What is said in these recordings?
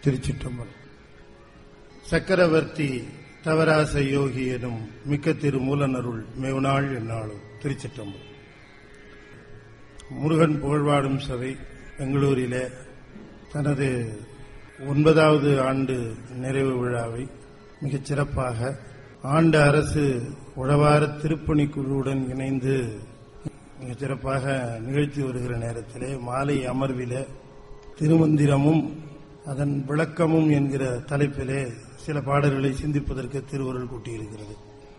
திருச்சிற்றம்பலம் சக்கரவர்த்தி தவராச யோகி எனும் மிக்க திரு மூலனருள் மேவுநாள் என்னாளும் திருச்சிற்றம்பலம் முருகன் புகழ்வாடும் சபை பெங்களூரிலே தனது ஒன்பதாவது ஆண்டு நிறைவு விழாவை மிகச் சிறப்பாக ஆண்டு அரசு உழவார திருப்பணிக்குழுவுடன் இணைந்து மிகச் சிறப்பாக நிகழ்த்தி வருகிற நேரத்திலே மாலை அமர்விலே திருமந்திரமும் அதன் விளக்கமும் என்கிற தலைப்பிலே சில பாடல்களை சிந்திப்பதற்கு திருவருள் கூட்டியிருக்கிறது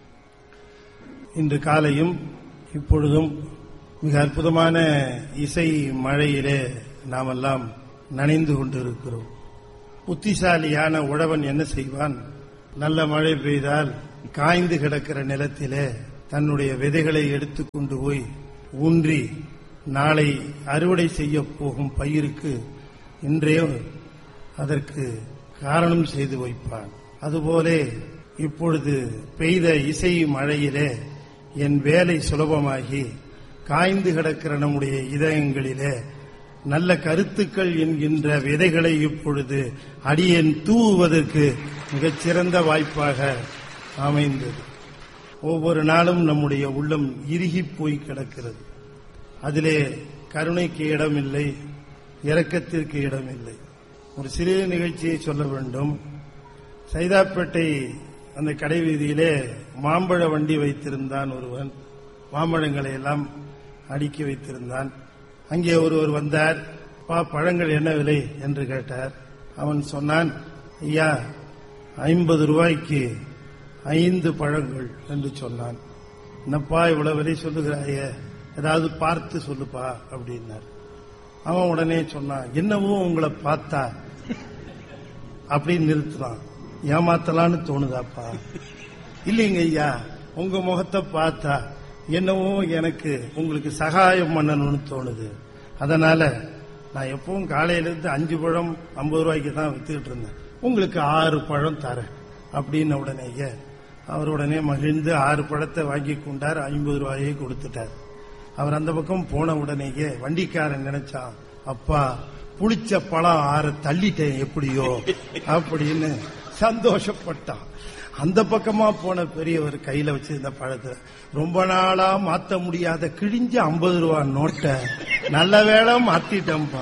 இன்று காலையும் இப்பொழுதும் மிக அற்புதமான இசை மழையிலே நாமெல்லாம் நனைந்து கொண்டிருக்கிறோம் புத்திசாலியான உழவன் என்ன செய்வான் நல்ல மழை பெய்தால் காய்ந்து கிடக்கிற நிலத்திலே தன்னுடைய விதைகளை எடுத்துக்கொண்டு போய் ஊன்றி நாளை அறுவடை செய்ய போகும் பயிருக்கு இன்றே அதற்கு காரணம் செய்து வைப்பான் அதுபோலே இப்பொழுது பெய்த இசை மழையிலே என் வேலை சுலபமாகி காய்ந்து கிடக்கிற நம்முடைய இதயங்களிலே நல்ல கருத்துக்கள் என்கின்ற விதைகளை இப்பொழுது அடியேன் தூவுவதற்கு மிகச்சிறந்த வாய்ப்பாக அமைந்தது ஒவ்வொரு நாளும் நம்முடைய உள்ளம் இறுகி போய் கிடக்கிறது அதிலே கருணைக்கு இடமில்லை இரக்கத்திற்கு இடமில்லை ஒரு சிறிய நிகழ்ச்சியை சொல்ல வேண்டும் சைதாப்பேட்டை அந்த கடை வீதியிலே மாம்பழ வண்டி வைத்திருந்தான் ஒருவன் மாம்பழங்களை எல்லாம் அடுக்கி வைத்திருந்தான் அங்கே ஒருவர் வந்தார் பா பழங்கள் என்ன விலை என்று கேட்டார் அவன் சொன்னான் ஐயா ஐம்பது ரூபாய்க்கு ஐந்து பழங்கள் என்று சொன்னான் என்னப்பா இவ்வளவு விலை சொல்லுகிறாயே ஏதாவது பார்த்து சொல்லுப்பா அப்படின்னார் அவன் உடனே சொன்னான் என்னவோ உங்களை பார்த்தா அப்படின்னு நிறுத்தினான் ஏமாத்தலான்னு தோணுதாப்பா இல்லைங்க ஐயா உங்க முகத்தை பார்த்தா என்னவோ எனக்கு உங்களுக்கு சகாயம் பண்ணணும்னு தோணுது அதனால நான் எப்பவும் காலையில இருந்து அஞ்சு பழம் ஐம்பது ரூபாய்க்கு தான் வித்துக்கிட்டு இருந்தேன் உங்களுக்கு ஆறு பழம் தரேன் அப்படின்னு உடனேயே அவர் உடனே மகிழ்ந்து ஆறு பழத்தை வாங்கி கொண்டார் ஐம்பது ரூபாயை கொடுத்துட்டார் அவர் அந்த பக்கம் போன உடனேயே வண்டிக்காரன் நினைச்சான் அப்பா புளிச்ச பழம் ஆற தள்ளிட்டேன் எப்படியோ அப்படின்னு சந்தோஷப்பட்டான் அந்த பக்கமா போன பெரியவர் கையில வச்சிருந்த பழத்தை ரொம்ப நாளா மாத்த முடியாத கிழிஞ்ச ஐம்பது ரூபா நோட்டை நல்ல வேளை மாத்திட்டேன்பா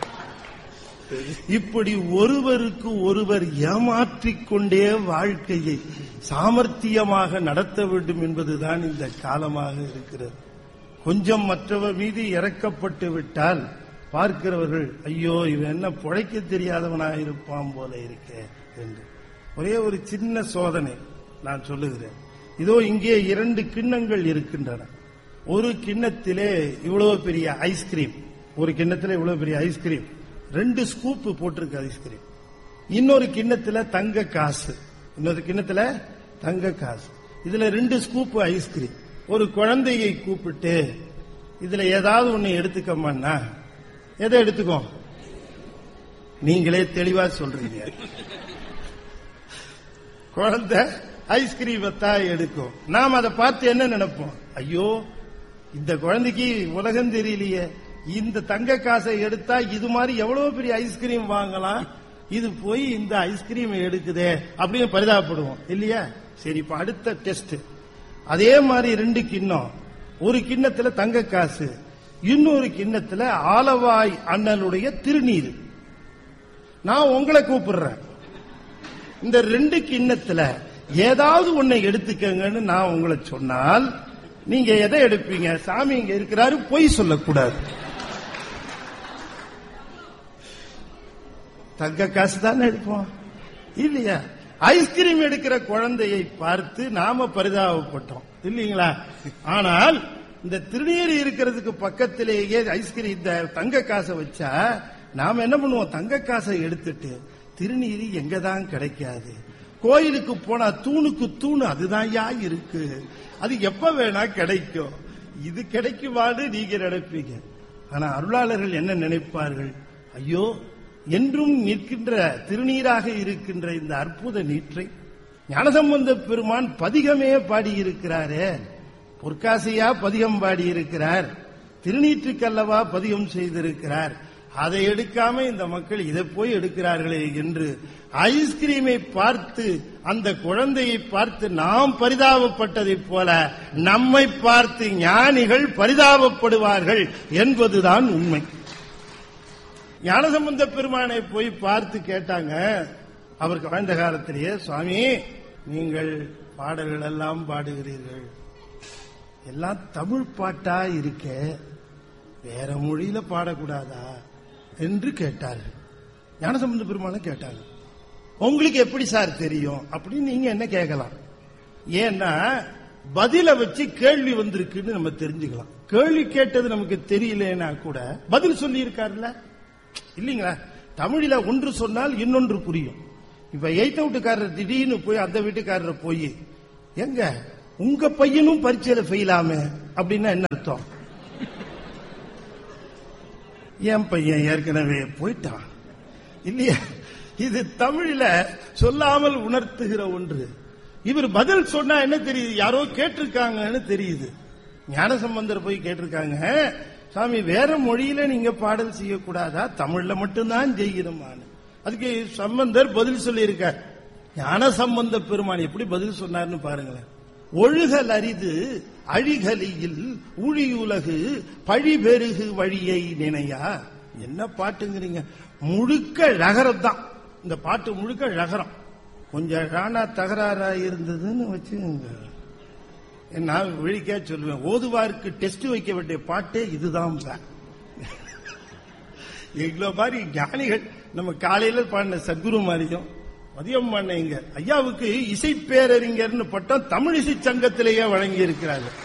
இப்படி ஒருவருக்கு ஒருவர் ஏமாற்றிக் கொண்டே வாழ்க்கையை சாமர்த்தியமாக நடத்த வேண்டும் என்பதுதான் இந்த காலமாக இருக்கிறது கொஞ்சம் மற்றவர் மீது இறக்கப்பட்டு விட்டால் பார்க்கிறவர்கள் ஐயோ இவன் என்ன புழைக்க தெரியாதவனாக இருப்பான் போல இருக்கே என்று ஒரே ஒரு சின்ன சோதனை நான் சொல்லுகிறேன் இதோ இங்கே இரண்டு கிண்ணங்கள் இருக்கின்றன ஒரு கிண்ணத்திலே இவ்வளவு பெரிய ஐஸ்கிரீம் ஒரு கிண்ணத்திலே இவ்வளவு பெரிய ஐஸ்கிரீம் ரெண்டு ஸ்கூப் போட்டிருக்கு ஐஸ்கிரீம் இன்னொரு கிண்ணத்துல தங்க காசு இன்னொரு கிண்ணத்துல தங்க காசு இதுல ரெண்டு ஸ்கூப் ஐஸ்கிரீம் ஒரு குழந்தையை கூப்பிட்டு இதுல ஏதாவது ஒண்ணு எடுத்துக்கமான்னா எதை எடுத்துக்கோ நீங்களே தெளிவா சொல்றீங்க குழந்தை ஐஸ்கிரீமை தான் எடுக்கும் நாம் அதை பார்த்து என்ன நினைப்போம் ஐயோ இந்த குழந்தைக்கு உலகம் தெரியலையே இந்த தங்க காசை எடுத்தா இது மாதிரி எவ்வளவு பெரிய ஐஸ்கிரீம் வாங்கலாம் இது போய் இந்த ஐஸ்கிரீம் எடுக்குதே அப்படின்னு பரிதாபப்படுவோம் இல்லையா சரி இப்ப அடுத்த டெஸ்ட் அதே மாதிரி ரெண்டு கிண்ணம் ஒரு கிண்ணத்துல தங்க காசு இன்னொரு கிண்ணத்துல ஆலவாய் அண்ணனுடைய திருநீர் நான் உங்களை கூப்பிடுறேன் இந்த ரெண்டு கிண்ணத்துல ஏதாவது ஒன்னை எடுத்துக்கங்கன்னு நான் உங்களை சொன்னால் நீங்க எதை எடுப்பீங்க சாமி இங்க இருக்கிறாரு பொய் சொல்லக்கூடாது தங்க காசு தானே எடுப்போம் இல்லையா ஐஸ்கிரீம் எடுக்கிற குழந்தையை பார்த்து நாம பரிதாபப்பட்டோம் இல்லீங்களா ஆனால் இந்த திருநீர் இருக்கிறதுக்கு பக்கத்திலேயே ஐஸ்கிரீம் இந்த தங்க காசை வச்சா நாம என்ன பண்ணுவோம் தங்க காசை எடுத்துட்டு திருநீர் எங்க தான் கிடைக்காது கோயிலுக்கு போனா தூணுக்கு தூணு அதுதான் யா இருக்கு அது எப்ப வேணா கிடைக்கும் இது கிடைக்குமான்னு நீங்க நினைப்பீங்க ஆனா அருளாளர்கள் என்ன நினைப்பார்கள் ஐயோ என்றும் நிற்கின்ற திருநீராக இருக்கின்ற இந்த அற்புத நீற்றை ஞானசம்பந்த பெருமான் பதிகமே பாடியிருக்கிறாரே பொற்காசையா பதிகம் பாடியிருக்கிறார் திருநீற்றுக்கல்லவா பதிகம் செய்திருக்கிறார் அதை எடுக்காம இந்த மக்கள் இதை போய் எடுக்கிறார்களே என்று ஐஸ்கிரீமை பார்த்து அந்த குழந்தையை பார்த்து நாம் பரிதாபப்பட்டதைப் போல நம்மை பார்த்து ஞானிகள் பரிதாபப்படுவார்கள் என்பதுதான் உண்மை ஞானசம்பந்த பெருமானை போய் பார்த்து கேட்டாங்க அவருக்கு வாழ்ந்த காலத்திலேயே சுவாமி நீங்கள் பாடல்கள் எல்லாம் பாடுகிறீர்கள் எல்லாம் தமிழ் பாட்டா இருக்க வேற மொழியில பாடக்கூடாதா என்று கேட்டார்கள் ஞானசம்பந்த பெருமான கேட்டாங்க உங்களுக்கு எப்படி சார் தெரியும் அப்படின்னு நீங்க என்ன கேட்கலாம் ஏன்னா பதில வச்சு கேள்வி வந்திருக்குன்னு நம்ம தெரிஞ்சுக்கலாம் கேள்வி கேட்டது நமக்கு தெரியலனா கூட பதில் சொல்லி இருக்காருல்ல இல்லீங்களா தமிழில ஒன்று சொன்னால் இன்னொன்று புரியும் இப்ப எய்த்த வீட்டுக்காரர் திடீர்னு போய் அந்த வீட்டுக்காரரை போய் எங்க உங்க பையனும் பரீட்சையில ஃபெயில் ஆமே அப்படின்னா என்ன அர்த்தம் என் பையன் ஏற்கனவே போயிட்டான் இல்லையா இது தமிழில சொல்லாமல் உணர்த்துகிற ஒன்று இவர் பதில் சொன்னா என்ன தெரியுது யாரோ கேட்டிருக்காங்கன்னு தெரியுது ஞானசம்பந்தர் போய் கேட்டிருக்காங்க சாமி வேற மொழியில நீங்க பாடல் செய்யக்கூடாதா தமிழ்ல மட்டும்தான் செய்யணுமான்னு அதுக்கு சம்பந்தர் பதில் சொல்லியிருக்கார் ஞான சம்பந்த பெருமான் எப்படி பதில் சொன்னார்னு பாருங்களேன் ஒழுகல் அரிது அழிகலியில் உழியுலகு பழிபெருகு வழியை நினையா என்ன பாட்டுங்கிறீங்க முழுக்க ரகரம் தான் இந்த பாட்டு முழுக்க ரகரம் கொஞ்சம் ராணா தகராறா இருந்ததுன்னு வச்சுங்க நான் விழிக்கா சொல்லுவேன் ஓதுவாருக்கு டெஸ்ட் வைக்க வேண்டிய பாட்டே இதுதான் சார். எங்களை மாதிரி ஞானிகள் நம்ம காலையில பாடின சத்குரு மாதிரியும் மதியம் பாடின இங்க ஐயாவுக்கு இசை பேரறிஞர்னு பட்டம் தமிழ் இசை சங்கத்திலேயே வழங்கி இருக்கிறார்கள்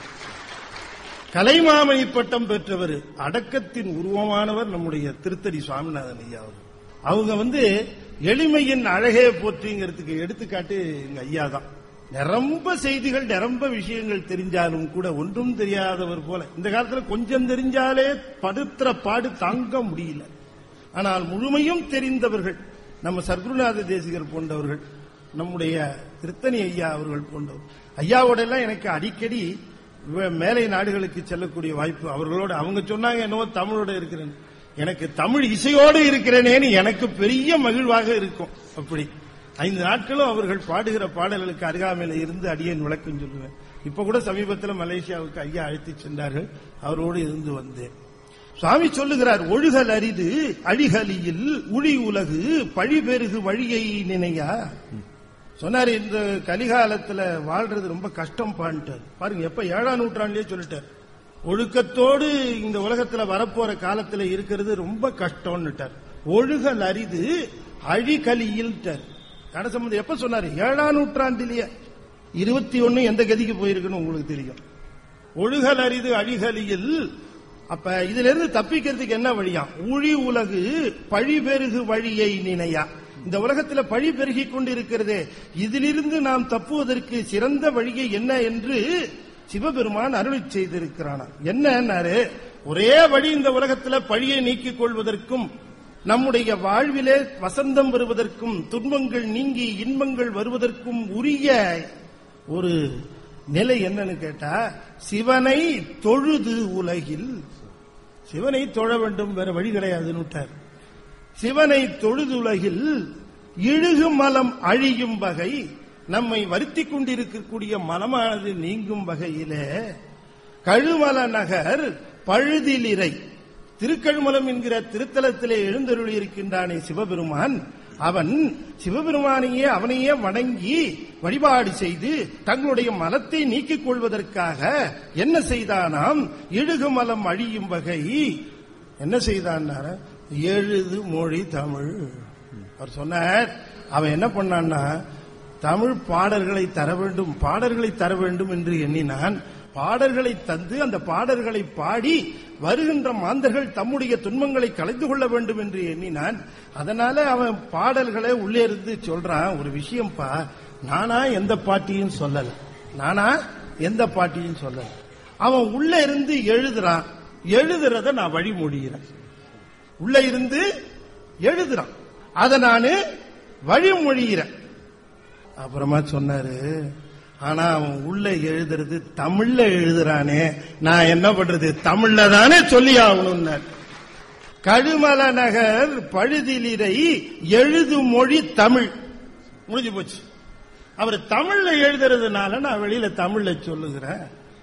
கலைமாமணி பட்டம் பெற்றவர் அடக்கத்தின் உருவமானவர் நம்முடைய திருத்தடி சுவாமிநாதன் ஐயா அவர் அவங்க வந்து எளிமையின் அழகே போற்றிங்கிறதுக்கு எடுத்துக்காட்டு எங்க ஐயா தான் நிரம்ப செய்திகள் நிரம்ப விஷயங்கள் தெரிஞ்சாலும் கூட ஒன்றும் தெரியாதவர் போல இந்த காலத்துல கொஞ்சம் தெரிஞ்சாலே படுத்துற பாடு தாங்க முடியல ஆனால் முழுமையும் தெரிந்தவர்கள் நம்ம சர்க்குருநாத தேசிகர் போன்றவர்கள் நம்முடைய திருத்தணி ஐயா அவர்கள் போன்றவர் ஐயாவோட எல்லாம் எனக்கு அடிக்கடி வே- மேலை நாடுகளுக்கு செல்லக்கூடிய வாய்ப்பு அவர்களோட அவங்க சொன்னாங்க என்னவோ தமிழோட இருக்கிறேன் எனக்கு தமிழ் இசையோடு இருக்கிறேனேன்னு எனக்கு பெரிய மகிழ்வாக இருக்கும் அப்படி ஐந்து நாட்களும் அவர்கள் பாடுகிற பாடல்களுக்கு அருகாமையில இருந்து அடியேன் விளக்கம் சொல்லுவேன் இப்ப கூட சமீபத்தில் மலேசியாவுக்கு ஐயா அழைத்து சென்றார்கள் அவரோடு இருந்து வந்தேன் சுவாமி சொல்லுகிறார் ஒழுகல் அரிது அழிகலியில் உளி உலகு பழிபெருகு வழியை நினையா சொன்னாரு இந்த கலிகாலத்துல வாழ்றது ரொம்ப கஷ்டம் பான்ட்டார் பாருங்க எப்ப ஏழாம் நூற்றாண்டிலே சொல்லிட்டார் ஒழுக்கத்தோடு இந்த உலகத்துல வரப்போற காலத்துல இருக்கிறது ரொம்ப கஷ்டம்னுட்டார் ஒழுகல் அரிது அழிகலியில் சம்பந்தம் எப்ப சொன்னாரு ஏழாம் நூற்றாண்டிலேயே இருபத்தி ஒன்னு எந்த கதிக்கு போயிருக்குன்னு உங்களுக்கு தெரியும் ஒழுகல் அரிது அழிகலியில் அப்ப இதுல இருந்து தப்பிக்கிறதுக்கு என்ன வழியா ஊழி உலகு பழிபெருகு வழியை நினையா இந்த உலகத்துல பழி பெருகி கொண்டிருக்கிறதே இதிலிருந்து நாம் தப்புவதற்கு சிறந்த வழியை என்ன என்று சிவபெருமான் அருளி செய்திருக்கிறானா என்னன்னாரு ஒரே வழி இந்த உலகத்துல பழியை நீக்கிக் கொள்வதற்கும் நம்முடைய வாழ்விலே வசந்தம் வருவதற்கும் துன்பங்கள் நீங்கி இன்பங்கள் வருவதற்கும் உரிய ஒரு நிலை என்னன்னு கேட்டா சிவனை தொழுது உலகில் சிவனை தொழ வேண்டும் வேற வழி கிடையாதுன்னு விட்டார் சிவனை தொழுதுலகில் இழுகு மலம் அழியும் வகை நம்மை வருத்திக் கொண்டிருக்கக்கூடிய மலமானது நீங்கும் வகையிலே கழுமல நகர் பழுதிலிரை திருக்கழுமலம் என்கிற திருத்தலத்திலே எழுந்தருளி இருக்கின்றானே சிவபெருமான் அவன் சிவபெருமானையே அவனையே வணங்கி வழிபாடு செய்து தங்களுடைய மலத்தை நீக்கிக் கொள்வதற்காக என்ன செய்தானாம் இழுகு மலம் அழியும் வகை என்ன செய்தான் எழுது மொழி தமிழ் அவர் சொன்னார் அவன் என்ன பண்ணான்னா தமிழ் பாடல்களை தர வேண்டும் பாடல்களை தர வேண்டும் என்று எண்ணினான் பாடல்களை தந்து அந்த பாடல்களை பாடி வருகின்ற மாந்தர்கள் தம்முடைய துன்பங்களை கலைந்து கொள்ள வேண்டும் என்று எண்ணினான் அதனால அவன் பாடல்களை உள்ளே இருந்து சொல்றான் ஒரு விஷயம்ப்பா நானா எந்த பாட்டியும் சொல்லல நானா எந்த பாட்டியும் சொல்லல அவன் உள்ள இருந்து எழுதுறான் எழுதுறத நான் வழிமொழிகிறேன் உள்ள இருந்து எழுதுறான் அத நானு வழிமொழிகிறேன் அப்புறமா சொன்னாரு ஆனா அவன் உள்ள எழுதுறது தமிழ்ல எழுதுறானே நான் என்ன பண்றது தமிழ்ல தானே சொல்லி ஆகணும் கழுமல நகர் பழுதிலிரை எழுது மொழி தமிழ் முடிஞ்சு போச்சு அவர் தமிழ்ல எழுதுறதுனால நான் வெளியில தமிழ்ல சொல்லுகிறேன்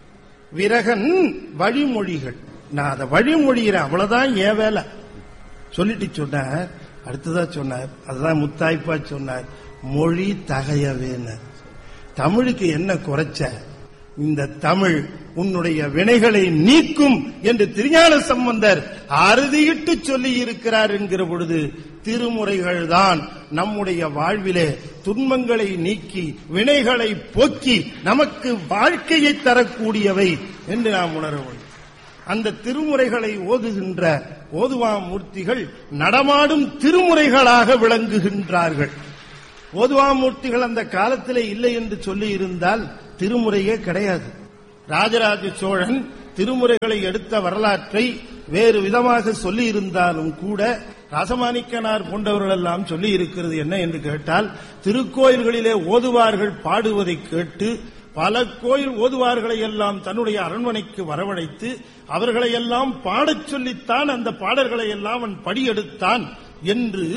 விரகன் வழிமொழிகள் நான் அதை வழிமொழிகிறேன் அவ்வளவுதான் என் வேலை சொல்லிட்டு சொன்னார் அடுத்ததா சொன்னார் அதுதான் முத்தாய்ப்பா சொன்னார் மொழி தகையவேனர் தமிழுக்கு என்ன குறைச்ச இந்த தமிழ் உன்னுடைய வினைகளை நீக்கும் என்று திருஞான சம்பந்தர் அறுதியிட்டு சொல்லி இருக்கிறார் என்கிற பொழுது திருமுறைகள் தான் நம்முடைய வாழ்விலே துன்பங்களை நீக்கி வினைகளை போக்கி நமக்கு வாழ்க்கையை தரக்கூடியவை என்று நாம் உணர வேண்டும் அந்த திருமுறைகளை ஓதுகின்ற ஓதுவா மூர்த்திகள் நடமாடும் திருமுறைகளாக விளங்குகின்றார்கள் ஓதுவாமூர்த்திகள் அந்த காலத்திலே இல்லை என்று சொல்லி இருந்தால் திருமுறையே கிடையாது ராஜராஜ சோழன் திருமுறைகளை எடுத்த வரலாற்றை வேறு விதமாக சொல்லி இருந்தாலும் கூட ரசமாணிக்கனார் போன்றவர்கள் எல்லாம் சொல்லி இருக்கிறது என்ன என்று கேட்டால் திருக்கோயில்களிலே ஓதுவார்கள் பாடுவதை கேட்டு பல கோயில் ஓதுவார்களை எல்லாம் தன்னுடைய அரண்மனைக்கு வரவழைத்து அவர்களை எல்லாம் பாடச் சொல்லித்தான் அந்த பாடல்களை எல்லாம் அவன் படியெடுத்தான் என்று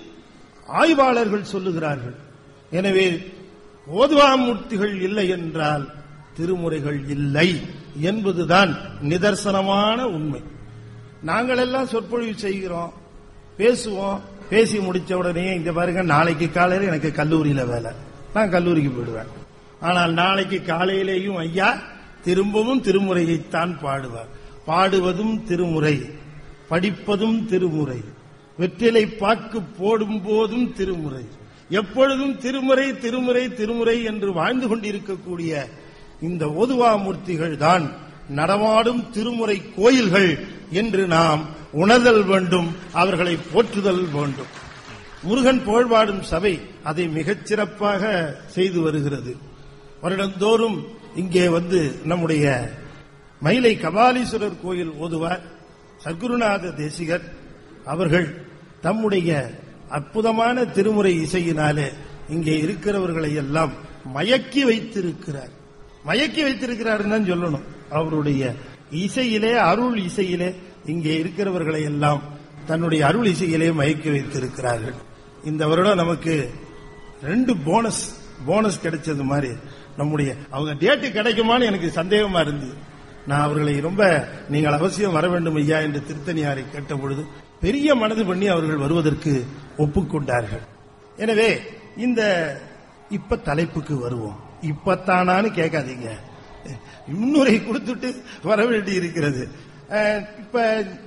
ஆய்வாளர்கள் சொல்லுகிறார்கள் எனவே ஓதுவாமூர்த்திகள் இல்லை என்றால் திருமுறைகள் இல்லை என்பதுதான் நிதர்சனமான உண்மை நாங்கள் எல்லாம் சொற்பொழிவு செய்கிறோம் பேசுவோம் பேசி முடிச்ச உடனே இங்க பாருங்க நாளைக்கு காலையில எனக்கு கல்லூரியில வேலை நான் கல்லூரிக்கு போயிடுவேன் ஆனால் நாளைக்கு காலையிலேயும் ஐயா திரும்பவும் திருமுறையைத்தான் பாடுவார் பாடுவதும் திருமுறை படிப்பதும் திருமுறை வெற்றிலை பாக்கு போடும் போதும் திருமுறை எப்பொழுதும் திருமுறை திருமுறை திருமுறை என்று வாழ்ந்து கொண்டிருக்கக்கூடிய இந்த ஓதுவாமூர்த்திகள் தான் நடமாடும் திருமுறை கோயில்கள் என்று நாம் உணர்தல் வேண்டும் அவர்களை போற்றுதல் வேண்டும் முருகன் புகழ்பாடும் சபை அதை மிகச் சிறப்பாக செய்து வருகிறது வருடந்தோறும் இங்கே வந்து நம்முடைய மயிலை கபாலீஸ்வரர் கோயில் ஓதுவார் சர்க்குருநாத தேசிகர் அவர்கள் தம்முடைய அற்புதமான திருமுறை இசையினாலே இங்கே இருக்கிறவர்களை எல்லாம் மயக்கி வைத்திருக்கிறார் மயக்கி வைத்திருக்கிறார் தான் சொல்லணும் அவருடைய இசையிலே அருள் இசையிலே இங்கே இருக்கிறவர்களை எல்லாம் தன்னுடைய அருள் இசையிலே மயக்கி வைத்திருக்கிறார்கள் இந்த வருடம் நமக்கு ரெண்டு போனஸ் போனஸ் கிடைச்சது மாதிரி நம்முடைய அவங்க டேட்டு கிடைக்குமான்னு எனக்கு சந்தேகமா இருந்தது நான் அவர்களை ரொம்ப நீங்கள் அவசியம் வர வேண்டும் ஐயா என்று திருத்தணியாரை கேட்ட பொழுது பெரிய மனது பண்ணி அவர்கள் வருவதற்கு ஒப்புக்கொண்டார்கள் எனவே இந்த இப்ப தலைப்புக்கு வருவோம் இப்பத்தானான்னு கேட்காதீங்க முன்னுரை கொடுத்துட்டு வர வேண்டி இருக்கிறது அஹ், இப்ப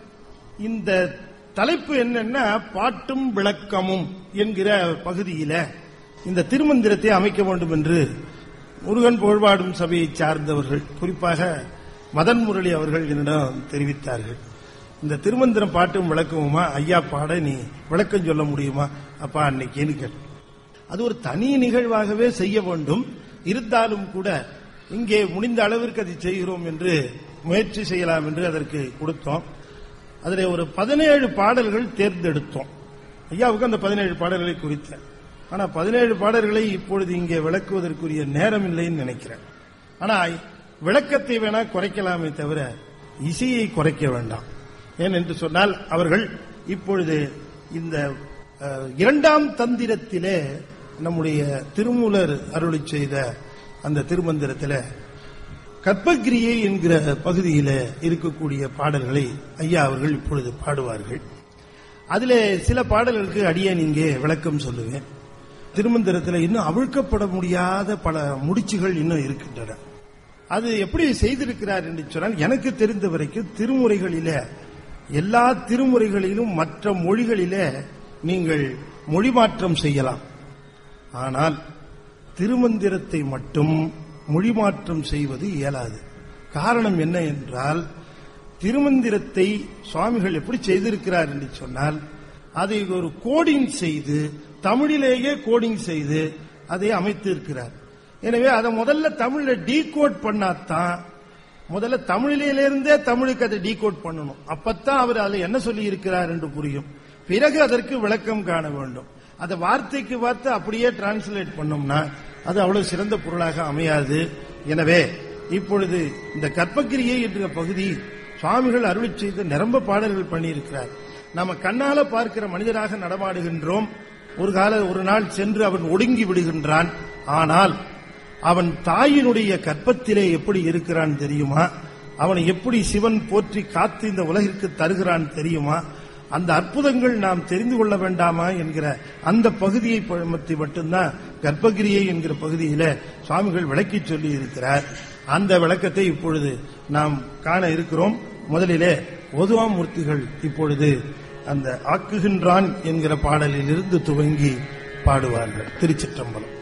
இந்த தலைப்பு என்னன்னா பாட்டும் விளக்கமும் என்கிற பகுதியில இந்த திருமந்திரத்தை அமைக்க வேண்டும் என்று முருகன் புகழ்பாடும் சபையை சார்ந்தவர்கள் குறிப்பாக மதன் முரளி அவர்கள் என்னிடம் தெரிவித்தார்கள் இந்த திருமந்திரம் பாட்டும் விளக்கமுமா ஐயா பாட நீ விளக்கம் சொல்ல முடியுமா அப்பா அன்னைக்குன்னு கேட்டேன் அது ஒரு தனி நிகழ்வாகவே செய்ய வேண்டும் இருந்தாலும் கூட இங்கே முடிந்த அளவிற்கு அதை செய்கிறோம் என்று முயற்சி செய்யலாம் என்று அதற்கு கொடுத்தோம் அதில் ஒரு பதினேழு பாடல்கள் தேர்ந்தெடுத்தோம் ஐயாவுக்கு அந்த பதினேழு பாடல்களை குறித்தேன் ஆனா பதினேழு பாடல்களை இப்பொழுது இங்கே விளக்குவதற்குரிய நேரம் இல்லைன்னு நினைக்கிறேன் ஆனா விளக்கத்தை வேணா குறைக்கலாமே தவிர இசையை குறைக்க வேண்டாம் ஏன் என்று சொன்னால் அவர்கள் இப்பொழுது இந்த அஹ், இரண்டாம் தந்திரத்திலே நம்முடைய திருமூலர் அருளி செய்த அந்த திருமந்திரத்திலே கற்பகிரியை என்கிற பகுதியில இருக்கக்கூடிய பாடல்களை ஐயா அவர்கள் இப்பொழுது பாடுவார்கள் அதிலே சில பாடல்களுக்கு அடியேன் இங்கே விளக்கம் சொல்லுவேன் திருமந்திரத்தில் இன்னும் அவிழ்க்கப்பட முடியாத பல முடிச்சுகள் இன்னும் இருக்கின்றன அது எப்படி செய்திருக்கிறார் என்று சொன்னால் எனக்கு தெரிந்த வரைக்கும் திருமுறைகளிலே எல்லா திருமுறைகளிலும் மற்ற மொழிகளிலே நீங்கள் மொழி மாற்றம் செய்யலாம் ஆனால் திருமந்திரத்தை மட்டும் மொழி மாற்றம் செய்வது இயலாது காரணம் என்ன என்றால் திருமந்திரத்தை சுவாமிகள் எப்படி செய்திருக்கிறார் என்று சொன்னால் அதை ஒரு கோடிங் செய்து தமிழிலேயே கோடிங் செய்து அதை அமைத்திருக்கிறார் எனவே அதை முதல்ல தமிழ்ல டீகோட் பண்ணாதான் முதல்ல தமிழிலிருந்தே தமிழுக்கு அதை டீகோட் பண்ணணும் அப்பத்தான் அவர் அதில் என்ன சொல்லி இருக்கிறார் என்று புரியும் பிறகு அதற்கு விளக்கம் காண வேண்டும் அதை வார்த்தைக்கு வார்த்தை அப்படியே டிரான்ஸ்லேட் பண்ணோம்னா அது அவ்வளவு சிறந்த பொருளாக அமையாது எனவே இப்பொழுது இந்த கற்பக்கிரியை என்ற பகுதி சுவாமிகள் அருளி செய்த நிரம்ப பாடல்கள் பண்ணியிருக்கிறார் நம்ம கண்ணால பார்க்கிற மனிதராக நடமாடுகின்றோம் ஒரு கால ஒரு நாள் சென்று அவன் ஒடுங்கி விடுகின்றான் ஆனால் அவன் தாயினுடைய கற்பத்திலே எப்படி இருக்கிறான் தெரியுமா அவனை எப்படி சிவன் போற்றி காத்து இந்த உலகிற்கு தருகிறான் தெரியுமா அந்த அற்புதங்கள் நாம் தெரிந்து கொள்ள வேண்டாமா என்கிற அந்த பகுதியை பற்றி மட்டும்தான் கர்ப்பகிரியை என்கிற பகுதியில சுவாமிகள் விளக்கி சொல்லி இருக்கிறார் அந்த விளக்கத்தை இப்பொழுது நாம் காண இருக்கிறோம் முதலிலே ஒதுவாமூர்த்திகள் இப்பொழுது அந்த ஆக்குகின்றான் என்கிற பாடலில் இருந்து துவங்கி பாடுவார்கள் திருச்சிற்றம்பலம்